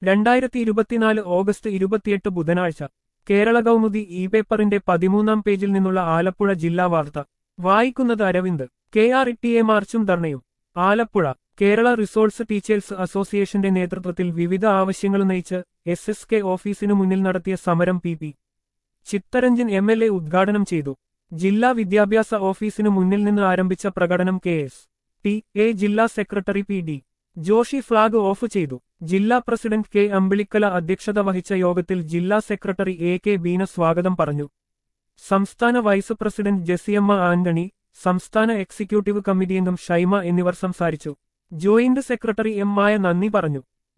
രണ്ടായിരത്തി ഇരുപത്തിനാല് ഓഗസ്റ്റ് ഇരുപത്തിയെട്ട് ബുധനാഴ്ച കേരള കൗമുദി ഇ പേപ്പറിന്റെ പതിമൂന്നാം പേജിൽ നിന്നുള്ള ആലപ്പുഴ ജില്ലാ വാർത്ത വായിക്കുന്നത് Aravind K R T A മാർച്ചും ധർണയും ആലപ്പുഴ കേരള റിസോഴ്സ് ടീച്ചേഴ്സ് അസോസിയേഷന്റെ നേതൃത്വത്തിൽ വിവിധ ആവശ്യങ്ങൾ ഉന്നയിച്ച് എസ് എസ് കെ ഓഫീസിനു മുന്നിൽ നടത്തിയ സമരം P P Chitharanjan M L A ഉദ്ഘാടനം ചെയ്തു ജില്ലാ വിദ്യാഭ്യാസ ഓഫീസിനു മുന്നിൽ നിന്ന് ആരംഭിച്ച പ്രകടനം കെ എസ് ടി എ ജില്ലാ secretary P D Joshy flag off ചെയ്തു ജില്ലാ പ്രസിഡന്റ് കെ അമ്പിളിക്കല അധ്യക്ഷത വഹിച്ച യോഗത്തിൽ ജില്ലാ സെക്രട്ടറി എ കെ ബീന സ്വാഗതം പറഞ്ഞു സംസ്ഥാന വൈസ് പ്രസിഡന്റ് ജെസിയമ്മ ആന്റണി സംസ്ഥാന എക്സിക്യൂട്ടീവ് കമ്മിറ്റി അംഗം ഷൈമ എന്നിവർ സംസാരിച്ചു ജോയിന്റ് സെക്രട്ടറി എം മായ നന്ദി പറഞ്ഞു